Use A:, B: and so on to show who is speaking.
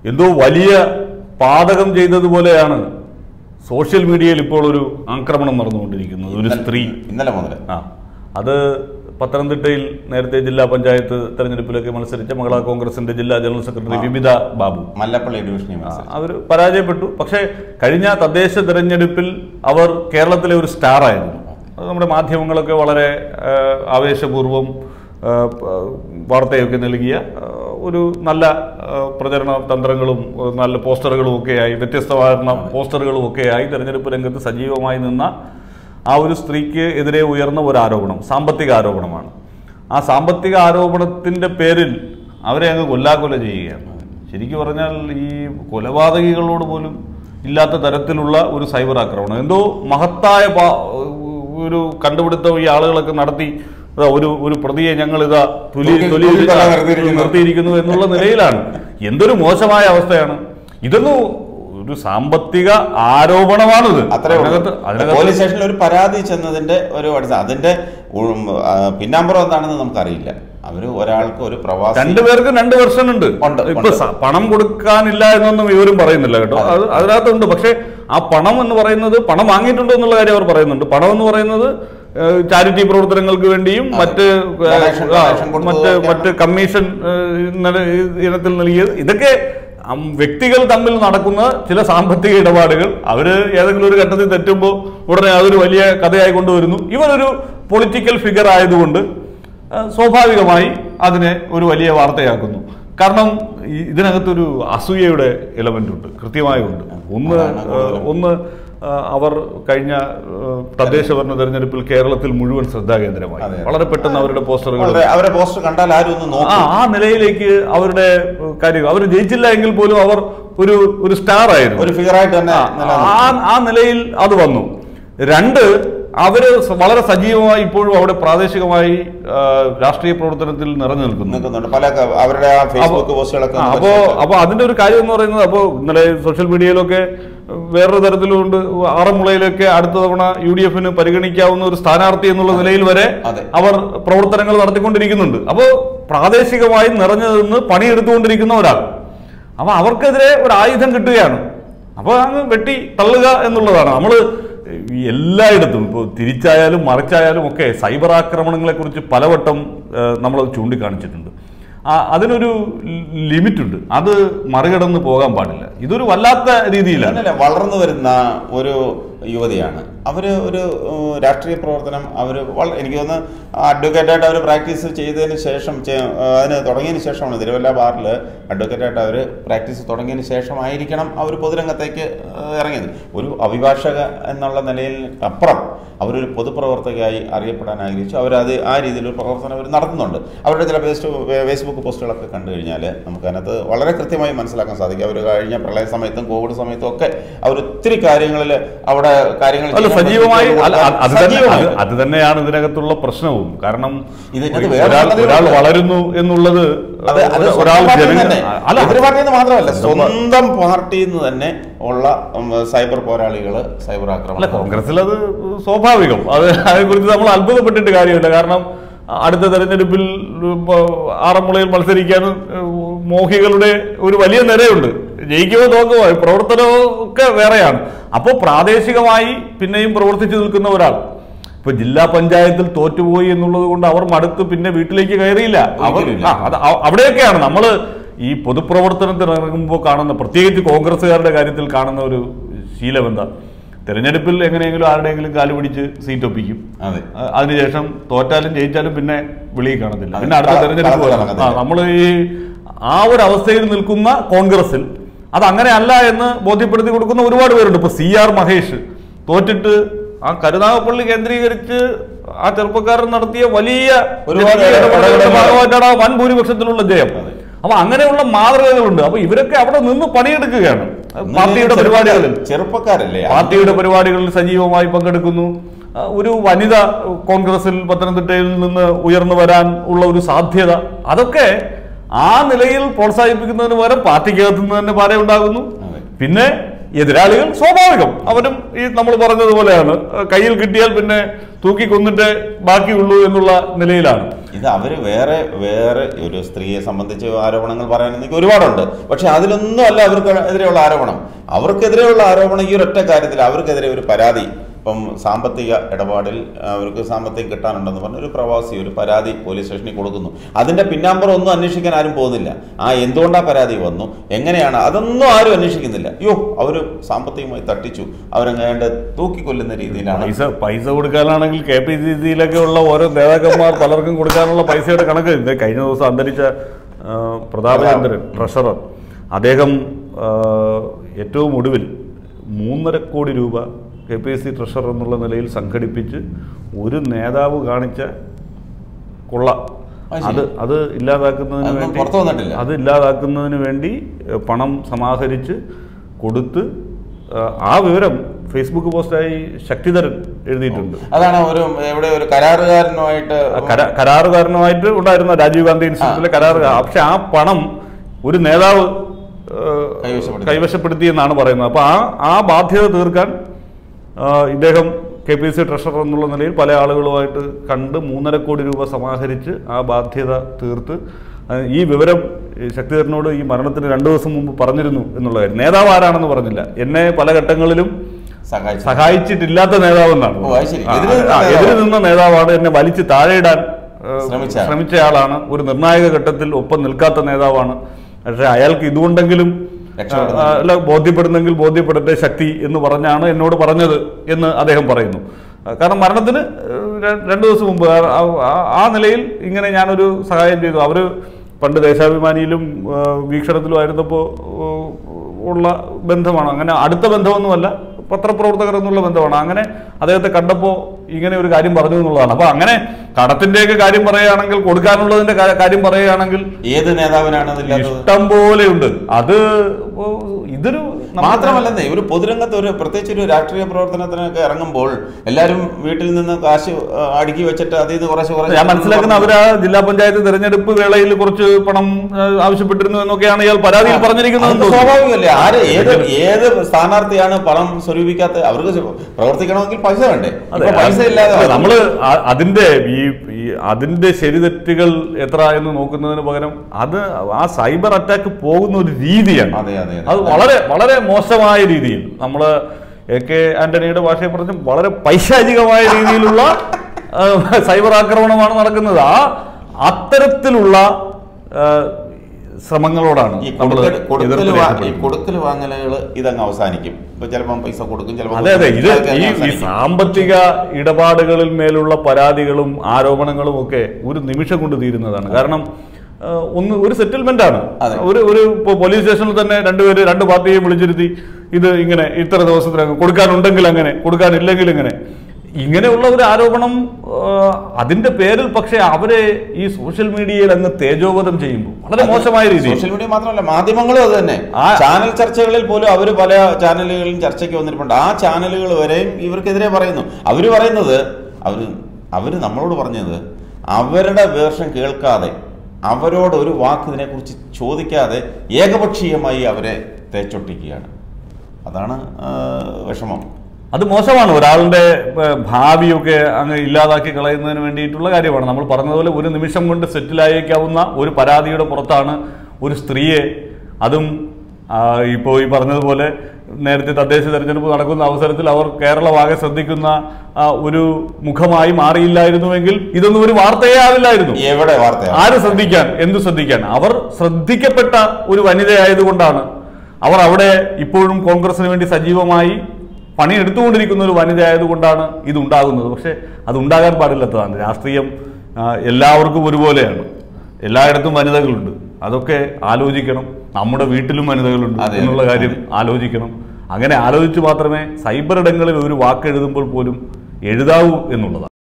A: എന്തോ വലിയ പാതകം ചെയ്തതുപോലെയാണ് സോഷ്യൽ മീഡിയയിൽ ഇപ്പോൾ ഒരു ആക്രമണം നടന്നുകൊണ്ടിരിക്കുന്നത് ഒരു സ്ത്രീ
B: ഇന്നലെ മുതൽ ആ
A: അത് പത്തനംതിട്ടയിൽ നേരത്തെ ജില്ലാ പഞ്ചായത്ത് തെരഞ്ഞെടുപ്പിലൊക്കെ മത്സരിച്ച മഹിളാ കോൺഗ്രസിന്റെ ജില്ലാ ജനറൽ സെക്രട്ടറി വിവിധ ബാബു
B: മല്ലപ്പള്ളി ഡിവിഷനിൽ മത്സരിച്ചു
A: അവർ പരാജയപ്പെട്ടു പക്ഷേ കഴിഞ്ഞ തദ്ദേശ തെരഞ്ഞെടുപ്പിൽ അവർ കേരളത്തിലെ ഒരു സ്റ്റാർ ആയിരുന്നു അത് നമ്മുടെ മാധ്യമങ്ങളൊക്കെ വളരെ ആ, ആവേശപൂർവ്വം ആ, പ- വാർത്തയൊക്കെ നൽകിയ ആ, ഒരു നല്ല ആ, പ്രചരണ തന്ത്രങ്ങളും ആ, നല്ല പോസ്റ്ററുകളും ഒക്കെയായി വ്യത്യസ്തമാർന്ന പോസ്റ്ററുകളും ഒക്കെയായി തെരഞ്ഞെടുപ്പ് രംഗത്ത് സജീവമായി നിന്ന ആ ഒരു സ്ത്രീക്ക് എതിരെ ഉയർന്ന ഒരു ആരോപണം സാമ്പത്തിക ആരോപണമാണ് ആ സാമ്പത്തിക ആരോപണത്തിന്റെ പേരിൽ അവരെ അങ്ങ് കൊല്ലാക്കൊല ചെയ്യുകയാണ് ശരിക്കും പറഞ്ഞാൽ ഈ കൊലപാതകികളോട് പോലും ഇല്ലാത്ത തരത്തിലുള്ള ഒരു സൈബർ ആക്രമണം എന്തോ മഹത്തായ പാ- ഒരു കണ്ടുപിടുത്തം ഈ ആളുകളൊക്കെ നടത്തി ഇതാ ഒരു ഒരു പ്രതിയെ ഞങ്ങൾ ഇതാ തുലി
B: തൂക്കി-
A: തൊലി
B: തൂക്കിക്കൊല്ലാൻ നിർത്തിയിരിക്കുന്നു.
A: നിർത്തിയിരിക്കുന്നു എന്നുള്ള നിലയിലാണ് എന്തൊരു മോശമായ അവസ്ഥയാണ് ഇതൊന്നും ഒരു സാമ്പത്തിക ആരോപണമാണിത്
B: അത്രേ ഉള്ളൂ.
A: അതിനകത്ത് അതിനകത്ത്
B: പോലീസ് സ്റ്റേഷനിൽ ഒരു പരാതി ചെന്നതിന്റെ ഒരു അടിസ്ഥാനം അതിന്റെ ഉം, ആ, പിന്നാമ്പുറം എന്താണെന്ന് നമുക്കറിയില്ല അവര് ഒരാൾക്ക് ഒരു പ്രവാസി
A: രണ്ടുപേർക്കും രണ്ട് വെർഷൻ ഉണ്ട്
B: ഉണ്ട്,
A: ഇപ്പൊ
B: ഉണ്ട്.
A: സ- പണം കൊടുക്കാനില്ല എന്നൊന്നും ഇവരും പറയുന്നില്ല കേട്ടോ അത് അതിനകത്തുണ്ട് പക്ഷെ ആ പണം എന്ന് പറയുന്നത് പണം വാങ്ങിയിട്ടുണ്ടോ എന്നുള്ള കാര്യം അവർ പറയുന്നുണ്ട് പണം എന്ന് പറയുന്നത് ചാരിറ്റി പ്രവർത്തനങ്ങൾക്ക് വേണ്ടിയും മറ്റ് ഏഹ്,
B: Donation-
A: ആ,
B: donation കൊടുത്തത്
A: മറ്റ്
B: ഒക്കെയാണ്.
A: മറ്റ് കമ്മീഷൻ ഏഹ്, ഇന്നലെ ഈ ഇനത്തിൽ നൽകിയത് ഇതൊക്കെ അം, വ്യക്തികൾ തമ്മിൽ നടക്കുന്ന ചില സാമ്പത്തിക ഇടപാടുകൾ അവര് ഏതെങ്കിലും ഒരു ഘട്ടത്തിൽ തെറ്റുമ്പോൾ ഉടനെ അതൊരു വലിയ കഥയായി കൊണ്ടുവരുന്നു ഇവരൊരു പൊളിറ്റിക്കൽ ഫിഗർ ആയതുകൊണ്ട് ആ, സ്വാഭാവികമായി അതിനെ ഒരു വലിയ വാർത്തയാക്കുന്നു കാരണം ഈ- ഇതിനകത്തൊരു അസൂയയുടെ എലമെന്റ് ഉണ്ട് കൃത്യമായുണ്ട് ഒന്ന്
B: അതാണ് കൂടുതലും.
A: ആ, ഒന്ന് ആ, അവർ കഴിഞ്ഞ ആ, തദ്ദേശ ഭരണ തെരഞ്ഞെടുപ്പിൽ കേരളത്തിൽ മുഴുവൻ ശ്രദ്ധാകേന്ദ്രമായി
B: അതെ.
A: വളരെ പെട്ടെന്ന് അവരുടെ പോസ്റ്ററുകൾ
B: വളരെ- അവരെ പോസ്റ്റർ കണ്ടാൽ ആരും ഒന്ന്
A: ആ
B: നോക്കും
A: ആ നിലയിലേക്ക് അവരുടെ കാര്യം അവർ ജയിച്ചില്ല എങ്കിൽ പോലും അവർ ഒരു ഒരു സ്റ്റാർ ആയിരുന്നു
B: ഒരു ഫിഗറായിട്ട് തന്നെ
A: ആ,
B: നിലനിൽക്കും.
A: ആ ആ നിലയിൽ അത് വന്നു രണ്ട് അവര് സ- വളരെ സജീവമായി ഇപ്പോഴും അവിടെ പ്രാദേശികമായി ആ, രാഷ്ട്രീയ പ്രവർത്തനത്തിൽ നിറഞ്ഞു നിൽക്കുന്നു
B: നിൽക്കുന്നുണ്ട് പല ക- അവരുടെ ആ ഫേസ്ബുക്ക് പോസ്റ്റുകളൊക്കെ
A: ആ,
B: ഒന്ന്
A: അപ്പോ
B: പരിശോധിച്ചാൽ.
A: അപ്പൊ അതിന്റെ ഒരു കാര്യം എന്ന് പറയുന്നത് അപ്പോ ഇന്നലെ സോഷ്യൽ മീഡിയയിലൊക്കെ വേറൊരു തരത്തിലുണ്ട് ആറന്മുളയിലൊക്കെ അടുത്ത തവണ യു ഡി എഫിന് പരിഗണിക്കാവുന്ന ഒരു സ്ഥാനാർത്ഥി എന്നുള്ള നിലയിൽ വരെ
B: അതെ.
A: അവർ പ്രവർത്തനങ്ങൾ നടത്തിക്കൊണ്ടിരിക്കുന്നുണ്ട് അപ്പോൾ പ്രാദേശികമായി നിറഞ്ഞു നിന്ന് പണിയെടുത്തുകൊണ്ടിരിക്കുന്ന ഒരാൾ അപ്പൊ അവർക്കെതിരെ ഒരു ആയുധം കിട്ടുകയാണ് അപ്പോൾ അങ്ങ് വെട്ടി തള്ളുക എന്നുള്ളതാണ് നമ്മൾ എല്ലായിടത്തും ഇപ്പോൾ തിരിച്ചായാലും മറിച്ചായാലും ഒക്കെ സൈബർ ആക്രമണങ്ങളെ കുറിച്ച് പലവട്ടം നമ്മൾ ചൂണ്ടിക്കാണിച്ചിട്ടുണ്ട് ആ, അതിനൊരു ലിമിറ്റ് ഉണ്ട് അത് മറികടന്ന് പോകാൻ പാടില്ല ഇതൊരു വല്ലാത്ത രീതിയിലാണ്
B: അങ്ങനെയല്ല വളർന്നു വരുന്ന ഒരു യുവതിയാണ് അവർ ഒരു ഏഹ്, രാഷ്ട്രീയ പ്രവർത്തനം അവർ എനിക്ക് തോന്നുന്നു അഡ്വക്കേറ്റായിട്ട് അവർ പ്രാക്ടീസ് ചെയ്തതിന് ശേഷം ചെ- ഏഹ്, അതിന് തുടങ്ങിയതിന് ശേഷമാണ് തിരുവല്ല ബാറിൽ അഡ്വക്കേറ്റായിട്ട് അവർ പ്രാക്ടീസ് തുടങ്ങിയതിന് ശേഷമായിരിക്കണം അവർ പൊതുരംഗത്തേക്ക് ഏഹ്, ഇറങ്ങിയത് ഒരു അഭിഭാഷക എന്നുള്ള നിലയിൽ അപ്പുറം അവരൊരു പൊതുപ്രവർത്തകയായി അറിയപ്പെടാൻ ആഗ്രഹിച്ചു അവരത് ആ രീതിയിൽ ഒരു പ്രവർത്തനം അവർ നടത്തുന്നുണ്ട് അവരുടെ ചില ഫേസ് ഫേസ്ബുക്ക് പോസ്റ്റുകളൊക്കെ കണ്ടു കഴിഞ്ഞാൽ നമുക്ക് അതിനകത്ത് വളരെ കൃത്യമായി മനസ്സിലാക്കാൻ സാധിക്കും അവർ കഴിഞ്ഞ പ്രളയ സമയത്തും കോവിഡ് സമയത്തും ഒക്കെ അവർ ഒത്തിരി കാര്യങ്ങളിൽ അവിടെ കാര്യങ്ങൾ
A: അല്ല
B: ചെയ്യാൻ
A: സജീവമായി
B: പറ്റും.
A: അല്ല, അത് അത് തന്നെ അത്
B: സജീവമായിട്ട്.
A: അത് തന്നെയാണ് ഇതിനകത്തുള്ള പ്രശ്നവും കാരണം
B: ഇതിനകത്ത് വേറെ
A: ഒരാൾ
B: സംഗതികളുണ്ട്.
A: ഒരാൾ വളരുന്നു എന്നുള്ളത്
B: അത് അത്
A: ഒരാൾ
B: സ്വന്തം പാർട്ടിയിൽ
A: ജനങ്ങൾ
B: തന്നെ
A: അല്ല
B: എതിർ പാർട്ടിയിൽ നിന്ന് മാത്രമല്ല
A: സ്വന്തം-
B: സ്വന്തം പാർട്ടിയിൽ നിന്ന് തന്നെ ഉള്ള ഉം, സൈബർ പോരാളികൾ സൈബർ
A: അല്ല
B: ആക്രമണം
A: കോൺഗ്രസിൽ അത് സ്വാഭാവികം അത് അതേക്കുറിച്ച് നമ്മൾ അത്ഭുതപ്പെട്ടിട്ട് കാര്യമില്ല കാരണം അടുത്ത തെരഞ്ഞെടുപ്പിൽ ഇപ്പോ ആറന്മുളയിൽ മത്സരിക്കാൻ മോഹികളുടെ ഒരു വലിയ നിരയുണ്ട് ജയിക്കുമോ തോക്കുമോ പ്രവർത്തനവും ഒക്കെ വേറെയാണ് അപ്പോൾ പ്രാദേശികമായി പിന്നെയും പ്രവർത്തിച്ചു നിൽക്കുന്ന ഒരാൾ ഇപ്പൊ ജില്ലാ പഞ്ചായത്തിൽ തോറ്റുപോയി എന്നുള്ളത് കൊണ്ട് അവർ മടുത്ത് പിന്നെ വീട്ടിലേക്ക് കയറിയില്ല അവർ
B: ഒരിക്കലുമില്ല.
A: ആ, അത് അ- അവിടെയൊക്കെയാണ് നമ്മൾ ഈ പൊതുപ്രവർത്തനത്തിന് ഇറങ്ങുമ്പോൾ കാണുന്ന പ്രത്യേകിച്ച് കോൺഗ്രസ്സുകാരുടെ കാര്യത്തിൽ കാണുന്ന ഒരു ശീലം എന്താ തെരഞ്ഞെടുപ്പിൽ എങ്ങനെയെങ്കിലും ആരുടെയെങ്കിലും കാല് പിടിച്ച് സീറ്റ് ഒപ്പിക്കും
B: അതെ
A: ആ, അതിനുശേഷം തോറ്റാലും ജയിച്ചാലും പിന്നെ വെളിയിൽ കാണത്തില്ല
B: അതെ.
A: പിന്നെ അടുത്ത
B: കള-
A: തെരഞ്ഞെടുപ്പ്
B: കളത്തിൽ
A: വരണം. ആ
B: ഇറങ്ങത്തില്ല.
A: നമ്മൾ ഈ ആ ഒരു അവസ്ഥയിൽ നിൽക്കുന്ന കോൺഗ്രസിൽ അത് അങ്ങനെയല്ല എന്ന് ബോധ്യപ്പെടുത്തി കൊടുക്കുന്ന ഒരുപാട് പേരുണ്ട് ഇപ്പൊ സി ആർ മഹേഷ് തോറ്റിട്ട് ആ കരുനാഗപ്പള്ളി കേന്ദ്രീകരിച്ച് ആ ചെറുപ്പക്കാരൻ നടത്തിയ വലിയ
B: ഒരുപാട്
A: ജനകീയ ഇടപെടലുകളുടെ
B: ഇടപെടലുകൾ.
A: ഭാഗമായിട്ടാണ് ആ വൻ ഭൂരിപക്ഷത്തിലുള്ള ജയം
B: അതെ.
A: അപ്പൊ അങ്ങനെയുള്ള മാതൃകകളുണ്ട് അപ്പൊ ഇവരൊക്കെ അവിടെ നിന്ന് പണിയെടുക്കുകയാണ് പാർട്ടിയുടെ പരിപാടികളിൽ
B: ചെറുപ്പക്കാരല്ലേ
A: പാർട്ടിയുടെ പരിപാടികളിൽ സജീവമായി പങ്കെടുക്കുന്നു ആ, ഒരു വനിത കോൺഗ്രസിൽ പത്തനംതിട്ടയിൽ നിന്ന് ഉയർന്നു വരാൻ ഉള്ള ഒരു സാധ്യത അതൊക്കെ ആ നിലയിൽ പ്രോത്സാഹിപ്പിക്കുന്നതിന് പകരം പാർട്ടിക്കകത്തു നിന്ന് തന്നെ പാര ഉണ്ടാകുന്നു
B: അതെ.
A: പിന്നെ എതിരാളികൾ സ്വാഭാവികം അവരും ഈ നമ്മൾ പറഞ്ഞതുപോലെയാണ് ആ, കയ്യിൽ കിട്ടിയാൽ പിന്നെ തൂക്കി കൊന്നിട്ട് ബാക്കിയുള്ളൂ എന്നുള്ള നിലയിലാണ്
B: ഇത് അവര് വേറെ വേറെ ഒരു സ്ത്രീയെ സംബന്ധിച്ച് ആരോപണങ്ങൾ പറയാനെങ്കിൽ ഒരുപാടുണ്ട് പക്ഷെ അതിലൊന്നും അല്ല അവർക്ക് എതിരെയുള്ള ആരോപണം അവർക്കെതിരെയുള്ള ആരോപണം ഈ ഒരൊറ്റ കാര്യത്തിൽ അവർക്കെതിരെ ഒരു പരാതി ഇപ്പം സാമ്പത്തിക ഇടപാടിൽ അവർക്ക് സാമ്പത്തികം കിട്ടാനുണ്ടെന്ന് പറഞ്ഞ് ഒരു പ്രവാസി ഒരു പരാതി പോലീസ് സ്റ്റേഷനിൽ കൊടുക്കുന്നു അതിന്റെ പിന്നാമ്പുറം ഒന്നും അന്വേഷിക്കാൻ ആരും പോകുന്നില്ല ആ എന്തുകൊണ്ടാ പരാതി വന്നു എങ്ങനെയാണ് അതൊന്നും ആരും അന്വേഷിക്കുന്നില്ല അയ്യോ അവർ സാമ്പത്തികമായി തട്ടിച്ചു അവരങ്ങാണ്ട് തൂക്കിക്കൊല്ലുന്ന രീതിയിലാണ്
A: പൈസ പൈസ കൊടുക്കാനാണെങ്കിൽ കെ പി സി സിയിലൊക്കെ ഉള്ള ഓരോ നേതാക്കന്മാർ പലർക്കും കൊടുക്കാനുള്ള പൈസയുടെ കണക്ക് ഇത് കഴിഞ്ഞ ദിവസം അന്തരിച്ച ആ, പ്രതാപചന്ദ്രൻ ട്രഷറർ അദ്ദേഹം ആ, ഏറ്റവും ഒടുവിൽ മൂന്നര കോടി രൂപ K P S C treasurer എന്നുള്ള നിലയിൽ സംഘടിപ്പിച്ച് ഒരു നേതാവ് കാണിച്ച കൊള്ള
B: അത് ശരി.
A: അത് അത് ഇല്ലാതാക്കുന്നതിന്
B: അതൊന്നും
A: വേണ്ടി
B: പുറത്ത് വന്നിട്ടില്ല.
A: അത് ഇല്ലാതാക്കുന്നതിന് വേണ്ടി ഏഹ്, പണം സമാഹരിച്ച് കൊടുത്ത് ഏഹ്, ആ വിവരം ഫേസ്ബുക്ക് പോസ്റ്റായി ശക്തിധരൻ എഴുതിയിട്ടുണ്ട്
B: അതാണ് ഒരു എവിടെ ഒരു കരാറുകാരനുമായിട്ട്
A: ആ കരാ- കരാറുകാരനുമായിട്ട് ഉണ്ടായിരുന്ന രാജീവ് ഗാന്ധി ഇൻസ്റ്റിറ്റ്യൂട്ടിലെ കരാറുകാർ പക്ഷെ ആ പണം ഒരു നേതാവ് ഏഹ്,
B: കൈവശപ്പെടുത്തി.
A: കൈവശപ്പെടുത്തിയെന്നാണ് പറയുന്നത് അപ്പോൾ ആ ആ ബാധ്യത തീർക്കാൻ ആ, ഇദ്ദേഹം കെ പി സി ട്രഷറർ എന്നുള്ള നിലയിൽ പല ആളുകളുമായിട്ട് കണ്ട് മൂന്നര കോടി രൂപ സമാഹരിച്ച് ആ ബാധ്യത തീർത്ത് ആ, ഈ വിവരം ഈ ശക്തിധരനോട് ഈ മരണത്തിന് രണ്ടു ദിവസം മുമ്പ് പറഞ്ഞിരുന്നു എന്നുള്ള കാര്യം നേതാവ് ആരാണെന്ന് പറഞ്ഞില്ല എന്നെ പല ഘട്ടങ്ങളിലും
B: സഹായിച്ചു
A: സഹായിച്ചിട്ടില്ലാത്ത നേതാവെന്നാണ്
B: ഓ, അത് ശരി.
A: ആ,
B: എതിര് നിന്ന
A: ആ,
B: നേതാവ്.
A: എതിര് നിന്ന നേതാവാണ് എന്നെ വലിച്ചു താഴെയിടാൻ ഏഹ്,
B: ശ്രമിച്ച ആൾ.
A: ശ്രമിച്ചയാളാണ് ഒരു നിർണായക ഘട്ടത്തിൽ ഒപ്പം നിൽക്കാത്ത നേതാവാണ് പക്ഷെ അയാൾക്ക് ഇതുകൊണ്ടെങ്കിലും
B: രക്ഷപ്പെടുന്നു.
A: ആ, അല്ല ബോധ്യപ്പെടുന്നെങ്കിൽ ബോധ്യപ്പെടട്ടെ ശക്തി എന്ന് പറഞ്ഞാണ് എന്നോട് പറഞ്ഞത് എന്ന് അദ്ദേഹം പറയുന്നു ആ, കാരണം മരണത്തിന് ഏഹ്, ര- രണ്ടു ദിവസം മുമ്പ് ആ- ആ- ആ നിലയിൽ ഇങ്ങനെ ഞാനൊരു സഹായം ചെയ്തു അവര് പണ്ട് ദേശാഭിമാനിയിലും ആ, വീക്ഷണത്തിലും ആയിരുന്നപ്പോൾ ഉള്ള ബന്ധമാണ് അങ്ങനെ അടുത്ത ബന്ധമൊന്നുമല്ല പത്രപ്രവർത്തകർ എന്നുള്ള ബന്ധമാണ് അങ്ങനെ അദ്ദേഹത്തെ കണ്ടപ്പോൾ ഇങ്ങനെ ഒരു കാര്യം പറഞ്ഞു എന്നുള്ളതാണ് അപ്പൊ അങ്ങനെ കടത്തിന്റെയൊക്കെ കാര്യം പറയുകയാണെങ്കിൽ കൊടുക്കാനുള്ളതിന്റെ കാ- കാര്യം പറയുകയാണെങ്കിൽ
B: ഏത് നേതാവിനാണ് അതില്ലാത്തത്
A: ഇഷ്ടം പോലെയുണ്ട് അത് ഇപ്പോ ഇതൊരു നമുക്ക്
B: മാത്രമല്ലെന്നേ ഒരു പൊതുരംഗത്ത് ഒരു പ്രത്യേകിച്ച് ഒരു രാഷ്ട്രീയ പ്രവർത്തനത്തിനൊക്കെ ഇറങ്ങുമ്പോൾ എല്ലാവരും വീട്ടിൽ നിന്ന് കാശ് ആ, അടുക്കി വെച്ചിട്ട് അതിൽ നിന്ന് കുറച്ച് കുറച്ച്
A: ഞാൻ മനസ്സിലാക്കുന്ന അവർ ആ ജില്ലാ പഞ്ചായത്ത് തെരഞ്ഞെടുപ്പ് വേളയിൽ കുറച്ച് പണം ആ, ആവശ്യപ്പെട്ടിരുന്നു എന്നൊക്കെയാണ് ഇയാൾ പരാതിയിൽ പറഞ്ഞിരിക്കുന്നത്
B: അത് സ്വാഭാവികമല്ലേ ആര് ഏത് ഏത് സ്ഥാനാർത്ഥിയാണ് പണം സ്വരൂപിക്കാത്ത അവർക്ക് പ്രവർത്തിക്കണമെങ്കിൽ പൈസ വേണ്ടേ
A: അതെ,
B: ഇപ്പൊ പൈസ ഇല്ലാതെ
A: അതെ, നമ്മള് ആ- അതിന്റെ ഈ ഈ അതിന്റെ ശരിതെറ്റുകൾ എത്ര എന്ന് നോക്കുന്നതിന് പകരം അത് ആ സൈബർ അറ്റാക്ക് പോകുന്ന ഒരു രീതിയാണ്
B: അതെ അതെ
A: അത്
B: അതെ
A: വളരെ വളരെ മോശമായ രീതിയിൽ നമ്മള് എ കെ ആന്റണിയുടെ ഭാഷയെ പറഞ്ഞ് വളരെ പൈശാചികമായ രീതിയിലുള്ള ആ, സൈബർ ആക്രമണമാണ് നടക്കുന്നത് ആ അത്തരത്തിലുള്ള ആ, ശ്രമങ്ങളോടാണ്
B: ഈ
A: നമ്മള്
B: കൊടുക്കൽ കൊടുക്കൽ
A: എതിർപ്പ്
B: വാ- ഈ
A: രേഖപ്പെടുത്തുന്നത്.
B: കൊടുക്കൽ വാങ്ങലുകൾ ഇതങ്ങ് അവസാനിക്കും ഇപ്പൊ ചിലപ്പം പൈസ കൊടുക്കും ചിലപ്പോൾ
A: അതെ അതെ ഇത് ഈ ഈ സാമ്പത്തിക ഇടപാടുകളിൽ മേലുള്ള പരാതികളും ആരോപണങ്ങളും ഒക്കെ ഒരു നിമിഷം കൊണ്ട് തീരുന്നതാണ് കാരണം ആ, ഒന്ന് ഒരു സെറ്റിൽമെന്റ് ആണ്
B: അതെ.
A: ഒരു ഒരു ഇപ്പൊ പോലീസ് സ്റ്റേഷനിൽ തന്നെ രണ്ടുപേര് രണ്ട് പാർട്ടിയെയും വിളിച്ചിരുത്തി ഇത് ഇങ്ങനെ ഇത്ര ദിവസത്തിനകം കൊടുക്കാനുണ്ടെങ്കിൽ അങ്ങനെ കൊടുക്കാനില്ലെങ്കിൽ ഇങ്ങനെ ഇങ്ങനെയുള്ള ഒരു ആരോപണം ആ, അതിന്റെ പേരിൽ പക്ഷേ അവരെ ഈ സോഷ്യൽ മീഡിയയിൽ അങ്ങ് തേജോവധം ചെയ്യുമ്പോൾ വളരെ മോശമായ രീതിയിൽ
B: സോഷ്യൽ മീഡിയ മാത്രമല്ല മാധ്യമങ്ങളും അത് തന്നെ
A: ആ-
B: ചാനൽ ചർച്ചകളിൽ പോലും അവർ പല ചാനലുകളിലും ചർച്ചയ്ക്ക് വന്നിട്ടുണ്ട് ആ ചാനലുകൾ വരെയും ഇവർക്കെതിരെ പറയുന്നു അവർ പറയുന്നത് അവർ അവർ നമ്മളോട് പറഞ്ഞത് അവരുടെ വേർഷൻ കേൾക്കാതെ അവരോട് ഒരു വാക്ക് ഇതിനെക്കുറിച്ച് ചോദിക്കാതെ ഏകപക്ഷീയമായി അവരെ തേച്ചൊട്ടിക്കുകയാണ് അതാണ് ആ, വിഷമം
A: അത് മോശമാണ് ഒരാളുടെ ഏഹ്, ഭാവിയൊക്കെ അങ്ങ് ഇല്ലാതാക്കി കളയുന്നതിന് വേണ്ടിയിട്ടുള്ള കാര്യമാണ് നമ്മൾ പറഞ്ഞതുപോലെ ഒരു നിമിഷം കൊണ്ട് സെറ്റിലായേക്കാവുന്ന ഒരു പരാതിയുടെ പുറത്താണ് ഒരു സ്ത്രീയെ അതും ആ, ഇപ്പോൾ ഈ പറഞ്ഞതുപോലെ നേരത്തെ തദ്ദേശ തെരഞ്ഞെടുപ്പ് നടക്കുന്ന അവസരത്തിൽ അവർ കേരളമാകെ ശ്രദ്ധിക്കുന്ന ആ, ഒരു മുഖമായി മാറിയില്ലായിരുന്നുവെങ്കിൽ ഇതൊന്നും ഒരു വാർത്തയേ ആവില്ലായിരുന്നു
B: എവിടെ വാർത്തയാണ്
A: ആര് ശ്രദ്ധിക്കാൻ എന്ത് ശ്രദ്ധിക്കാൻ അവർ ശ്രദ്ധിക്കപ്പെട്ട ഒരു വനിതയായതുകൊണ്ടാണ് അവർ അവിടെ ഇപ്പോഴും കോൺഗ്രസിന് വേണ്ടി സജീവമായി പണിയെടുത്തുകൊണ്ടിരിക്കുന്ന ഒരു വനിതയായതുകൊണ്ടാണ് ഇത് ഉണ്ടാകുന്നത് പക്ഷേ അത് ഉണ്ടാകാൻ പാടില്ലാത്തതാണ് രാഷ്ട്രീയം ആ, എല്ലാവർക്കും ഒരുപോലെയാണ് എല്ലായിടത്തും വനിതകളുണ്ട് അതൊക്കെ ആലോചിക്കണം നമ്മുടെ വീട്ടിലും വനിതകളുണ്ട്
B: അതെ,
A: എന്നുള്ള കാര്യം ആലോചിക്കണം അങ്ങനെ ആലോചിച്ച് മാത്രമേ സൈബർ ഇടങ്ങളിൽ ഒരു വാക്ക് എഴുതുമ്പോൾ പോലും എഴുതാവൂ എന്നുള്ളതാണ്